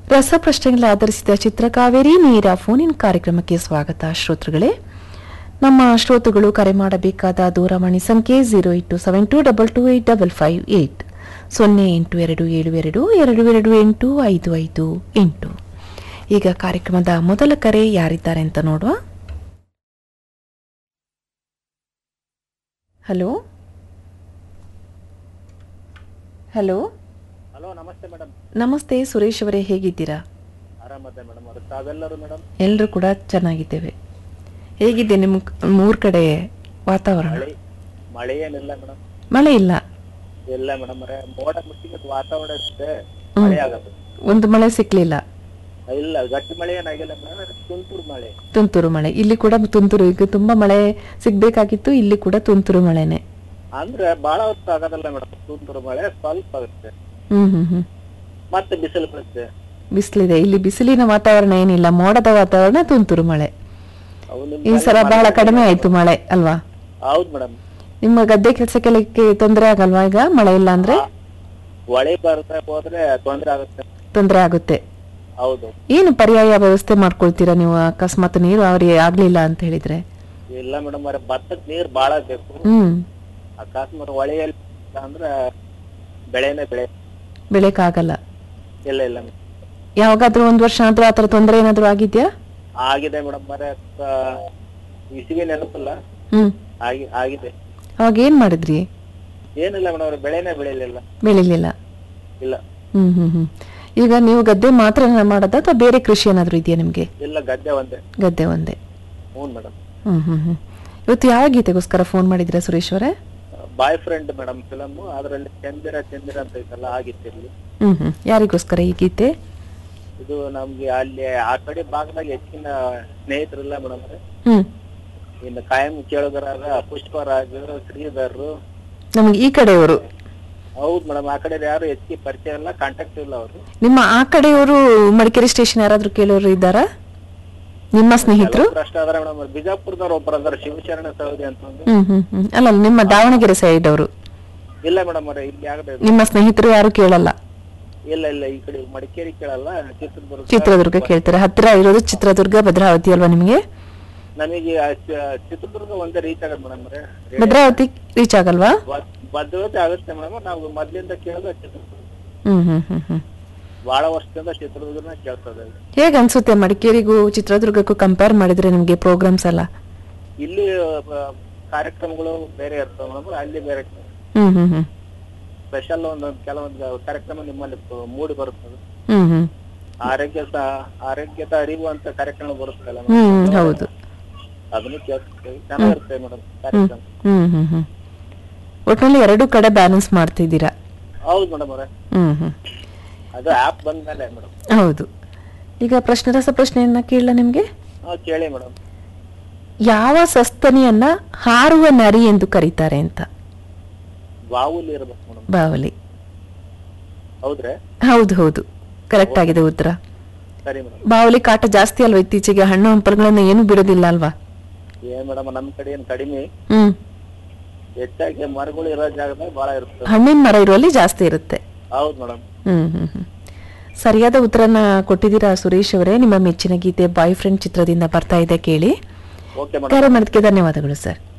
ರಸಪ್ರಶ್ನೆಗಳ ಆಧರಿಸಿದ ಚಿತ್ರಕಾವೇರಿ ನೇರ phone in ಕಾರ್ಯಕ್ರಮಕ್ಕೆ ಸ್ವಾಗತ ಶ್ರೋತೃಗಳೇ ನಮ್ಮ ಶ್ರೋತೃಗಳು ಕರೆ ಮಾಡಬೇಕಾದ ದೂರವಾಣಿ ಸಂಖ್ಯೆ zero eight two seven two double two eight double five eight ಸೊನ್ನೆ ಎಂಟು ಎರಡು ಏಳು ಎರಡು ಎರಡು ಎರಡು ಎಂಟು ಐದು ಐದು ಎಂಟು ಈಗ ಕಾರ್ಯಕ್ರಮದ ಮೊದಲ ಕರೆ ಯಾರಿದ್ದಾರೆ ಅಂತ ನೋಡುವ ಹಲೋ ಹಲೋ ಹಲೋ ನಮಸ್ತೆ ಮೇಡಮ್ ನಮಸ್ತೆ ಸುರೇಶ್ ಅವರೇ ಹೇಗಿದ್ದೀರಾ ಆರಾಮದೆ ಮೇಡಮ್ ಅವರು ತಾವೆಲ್ಲರೂ ಮೇಡಮ್ ಎಲ್ಲರೂ ಕೂಡ ಚೆನ್ನಾಗಿದ್ದೇವೆ ಹೇಗಿದೆ ನಿಮ್ಮ ಮೂರ್ ಕಡೆ ವಾತಾವರಣ ಮಳೆ ಮಳೆ ಏನಿಲ್ಲ ಮೇಡಮ್ ಮಳೆ ಇಲ್ಲ ಇಲ್ಲ ಮೇಡಮ್ ಅವರೇ ಮೋಡ ಮುಚ್ಚಿಗೆ ವಾತಾವರಣ ಇರುತ್ತೆ ಹ್ಮ್. ಮಳೆ ಆಗತ್ತೆ ಒಂದು ಮಳೆ ಸಿಕ್ಲಿಲ್ಲ ಇಲ್ಲ ಗಟ್ಟಿ ಮಳೆ ಏನಾಗಿಲ್ಲ ಮೇಡಮ್ ತುಂತುರು ಮಳೆ ತುಂತುರು ಮಳೆ ಇಲ್ಲಿ ಕೂಡ ತುಂತುರು ಈಗ ತುಂಬಾ ಮಳೆ ಸಿಗ್ಬೇಕಾಗಿತ್ತು ಇಲ್ಲಿ ಕೂಡ ತುಂತುರು ಮಳೆನೆ ಅಂದ್ರೆ ಬಹಳ ಹೊತ್ತು ಆಗೋದಲ್ಲ ಮೇಡಮ್ ತುಂತುರು ಮಳೆ ಸ್ವಲ್ಪ ಆಗುತ್ತೆ ಹ್ಮ್ ಹ್ಮ್ ಹ್ಮ್ ಮತ್ತೆ ಬಿಸಿಲು ಬರುತ್ತೆ ಬಿಸಿಲಿದೆ ಇಲ್ಲಿ ಬಿಸಿಲಿನ ವಾತಾವರಣ ಏನಿಲ್ಲ ಮೋಡದ ವಾತಾವರಣ ತುಂತುರು ಮಳೆ ಅವು ನಿಮ್ ಈ ಸಲ ಮನೆ- ಬಹಳ ಕಡಿಮೆ ಆಯ್ತು ಮಳೆ ಅಲ್ವಾ ಹೌದು ಮೇಡಮ್ ನಿಮ್ಮ ಗದ್ದೆ ಕೆಲಸಕ್ಕೆ ತೊಂದರೆ ಆಗಲ್ವಾ ಈಗ ಮಳೆ ಇಲ್ಲ ಅಂದ್ರೆ ಹೊಳೆ ಬರ್ತಾ ಹೋದ್ರೆ ತೊಂದ್ರೆ ಆಗುತ್ತೆ ತೊಂದರೆ ಆಗುತ್ತೆ ಹೌದು ಏನು ಪರ್ಯಾಯ ವ್ಯವಸ್ಥೆ ಮಾಡ್ಕೊಳ್ತೀರಾ ನೀವು ಅಕಸ್ಮಾತ್ ನೀರು ಅವ್ರಿಗೆ ಆಗ್ಲಿಲ್ಲ ಅಂತ ಹೇಳಿದ್ರೆ ಇಲ್ಲ ಮೇಡಮ್ ಅವರೇ ಭತ್ತಕ್ ನೀರ್ ಬಹಳ ಬೇಕು ಹ್ಮ್ ಅಕಸ್ಮಾತ್ ಹೊಳೆಯಲ್ಲಿ ಅಂದ್ರೆ ಬೆಳೆನೇ ಬೆಳೆ ಬೆಳೆಕಾಗಲ್ಲ ಇಲ್ಲ ಇಲ್ಲ madam. ಯಾವಾಗಾದ್ರೂ ಒಂದ್ ವರ್ಷ ಆದ್ರೂ ಆತರ ತೊಂದರೆ ಏನಾದ್ರೂ ಆಗಿದ್ಯಾ ಆಗಿದೆ ಮೇಡಮ್ ಮರೆ ಇಸಿಗೆ ನೆನಪಿಲ್ಲ ಹ್ಮ್ ಆಗಿ ಆಗಿದೆ ಅವಾಗ ಏನ್ ಮಾಡಿದ್ರಿ ಏನಿಲ್ಲ ಮೇಡಮ್ ಅವ್ರ ಬೆಳೆನೇ ಬೆಳೆಯಲಿಲ್ಲ ಬೆಳಿಲಿಲ್ಲ ಇಲ್ಲ ಹ್ಮ್ ಹ್ಮ್ ಹ್ಮ್ ಈಗ ನೀವು ಗದ್ದೆ ಮಾತ್ರ ಮಾಡೋದ ಅಥವಾ ಬೇರೆ ಕೃಷಿ ಏನಾದ್ರೂ ಇದೆಯಾ ನಿಮ್ಗೆ ಇಲ್ಲ ಗದ್ದೆ ಒಂದೇ ಗದ್ದೆ ಒಂದೇ ಹ್ಞೂ ಮೇಡಮ್ ಹ್ಮ್ ಹ್ಮ್ ಹ್ಮ್ ಇವತ್ತು ಯಾವ ಗೀತೆಗೋಸ್ಕರ ಫೋನ್ ಮಾಡಿದ್ರ ಸುರೇಶ್ ಅವರೇ ಬಾಯ್ ಫ್ರೆಂಡ್ ಮೇಡಮ್ ಫಿಲಮ್ ಅದರಲ್ಲಿ ಚಂದಿರ ಚಂದಿರ ಅಂತ ಐತಲ್ಲ ಆಗಿತ್ತಿರ್ಲಿ ಹ್ಮ್ ಹ್ಮ್ ಯಾರಿಗೋಸ್ಕರ ಈ ಗೀತೆ ಇದು ನಮ್ಗೆ ಅಲ್ಲಿ ಆ ಕಡೆ ಭಾಗದಾಗ ಹೆಚ್ಚಿನ ಸ್ನೇಹಿತರಿಲ್ಲ ಮೇಡಮ್ ಹ್ಮ್ ಇನ್ನು ಕಾಯಂ ಕೇಳೋದ್ರಾಗ ಪುಷ್ಪರಾಜ್ ಶ್ರೀಧರ್ ನಮ್ಗೆ ಈ ಕಡೆಯವರು ಹೌದು ಮೇಡಮ್ ಆ ಕಡೆ ಯಾರು ಹೆಚ್ಚಿಗೆ ಪರಿಚಯ ಇಲ್ಲ ಕಾಂಟ್ಯಾಕ್ಟ್ ಇಲ್ಲ ಅವರು ನಿಮ್ಮ ಆ ಕಡೆಯವರು ಮಡಿಕೇರಿ ಸ್ಟೇಷನ್ ಯಾರಾದ್ರೂ ಕೇಳೋರು ಇದ್ದಾರಾ ನಿಮ್ಮ ಸ್ನೇಹಿತರು ಅಷ್ಟೇ ಅದಾರ ಮೇಡಮ್ ಬಿಜಾಪುರದವ್ರು ಒಬ್ಬರು ಅದಾರ ಶಿವಶರಣ ಸೌದಿ ಅಂತಂದು ಹ್ಮ್ ಹ್ಮ್ ಹ್ಮ್ ಅಲ್ಲ ನಿಮ್ಮ ದಾವಣಗೆರೆ ಸೈಡ್ ಅವರು ಇಲ್ಲ ಮೇಡಮ್ ಅವ್ರೆ ಇಲ್ಲಿ ಆಗದೆ ನಿಮ್ಮ ಸ್ನೇಹಿತರು ಯಾರು ಕೇಳಲ್ಲ ಇಲ್ಲ ಇಲ್ಲ ಈ ಕಡೆ ಮಡಿಕೇರಿ ಕೇಳಲ್ಲ ಚಿತ್ರದುರ್ಗ ಚಿತ್ರದುರ್ಗ ಕೇಳ್ತಾರೆ ಹತ್ತಿರ ಇರೋದು ಚಿತ್ರದುರ್ಗ ಭದ್ರಾವತಿ ಅಲ್ವಾ ನಿಮಗೆ ನಮಗೆ ಆ ಚ- ಚಿತ್ರದುರ್ಗ ಒಂದೇ ರೀಚ್ ಆಗತ್ತೆ ಮೇಡಮ್ ಅವ್ರೆ ಭದ್ರಾವತಿ ರೀಚ್ ಆಗಲ್ವಾ ಬ- ಭದ್ರತೆ ಆಗುತ್ತೆ ಮೇಡಮ್ ನಾವು ಮೊದ್ಲಿಂದ ಕೇಳೋದು ಚಿತ್ರದುರ್ಗ ಹ್ಮ್ ಹ್ಮ್ ಹ್ಮ್ ಹ್ಮ್ ಬಹಳ ವರ್ಷದಿಂದ ಚಿತ್ರದುರ್ಗನ ಕೇಳ್ತದೆ ಹೇಗ್ ಅನ್ಸುತ್ತೆ ಮಡಿಕೇರಿಗೂ ಚಿತ್ರದುರ್ಗಕ್ಕೂ ಕಂಪೇರ್ ಮಾಡಿದ್ರೆ ನಿಮ್ಗೆ ಪ್ರೋಗ್ರಾಮ್ಸ್ ಎಲ್ಲ ಇಲ್ಲಿ ಆ, ಕಾರ್ಯಕ್ರಮಗಳು ಬೇರೆ ಇರ್ತವೆ ಮೇಡಮ್ ಅಲ್ಲಿ ಬೇರೆ ಹ್ಮ್ ಹ್ಮ್ ಹ್ಮ್ ಸ್ಪೆಷಲ್ ಒಂದೊಂದು ಕೆಲವೊಂದು ಕಾರ್ಯಕ್ರಮ ನಿಮ್ಮಲ್ಲಿ ಪ- ಮೂಡಿ ಬರುತ್ತದೆ ಹ್ಮ್ ಹ್ಮ್ ಆರೋಗ್ಯ ಸ- ಆರೋಗ್ಯದ ಅರಿವು ಅಂತ ಕಾರ್ಯಕ್ರಮ ಬರುತ್ತಲ್ಲ ಹ್ಮ್ ಹ್ಮ್ ಹೌದು ಅದನ್ನು ಕೇಳ್ತೀವಿ ಚೆನ್ನಾಗಿರುತ್ತೆ ಮೇಡಮ್ ಕಾರ್ಯಕ್ರಮ ಹ್ಮ್ ಹ್ಮ್ ಹ್ಮ್ ಒಟ್ನಲ್ಲಿ ಎರಡು ಕಡೆ ಬ್ಯಾಲೆನ್ಸ್ ಮಾಡ್ತಿದ್ದೀರಾ ಹೌದು ಮೇಡಮ್ ಅವರೇ ಹ್ಮ್ ಹ್ಮ್ ಅದು ಆಪ್ ಬಂದ್ಮೇಲೆ ಮೇಡಮ್ ಹೌದು ಈಗ ಪ್ರಶ್ನೆ ರಸ ಪ್ರಶ್ನೆಯನ್ನ ಕೇಳಲ ನಿಮ್ಗೆ ಹಾ ಕೇಳಿ ಮೇಡಮ್ ಯಾವ ಸಸ್ತನಿಯನ್ನ ಹಾರುವ ನರಿ ಎಂದು ಕರೀತಾರೆ ಅಂತ ಬಾವುಲಿ ಇರ್ಬೇಕು ಮೇಡಮ್ ಬಾವಲಿ ಹೌದ್ರೆ ಹೌದು ಹೌದು ಕರೆಕ್ಟ್ ಆಗಿದೆ ಉತ್ತರ ಸರಿ ಮೇಡಮ್ ಬಾವಲಿ ಕಾಟ ಜಾಸ್ತಿ ಅಲ್ವಾ ಇತ್ತೀಚೆಗೆ ಹಣ್ಣು ಹಂಪಲುಗಳನ್ನ ಏನು ಬಿಡೋದಿಲ್ಲ ಅಲ್ವಾ ಏನ್ ಮೇಡಮ್ ನಮ್ ಕಡೆ ಏನ್ ಕಡಿಮೆ ಹ್ಮ್ ಹೆಚ್ಚಾಗಿ ಮರಗಳು ಇರೋ ಜಾಗದಾಗ ಬಹಳ ಇರುತ್ತೆ ಹಣ್ಣಿನ ಮರ ಇರುವಲ್ಲಿ ಜಾಸ್ತಿ ಇರುತ್ತೆ ಹೌದು ಮೇಡಮ್ ಹ್ಮ್ ಹ್ಮ್ ಹ್ಮ್ ಸರಿಯಾದ ಉತ್ತರನ ಕೊಟ್ಟಿದ್ದೀರಾ ಸುರೇಶ್ ಅವರೇ ನಿಮ್ಮ ಮೆಚ್ಚಿನ ಗೀತೆ ಬಾಯ್ ಫ್ರೆಂಡ್ ಚಿತ್ರದಿಂದ ಬರ್ತಾ ಇದೆ ಕೇಳಿ ಓಕೆ ಮೇಡಮ್ ಕರೆ ಮಾಡೋದಕ್ಕೆ ಧನ್ಯವಾದಗಳು ಸರ್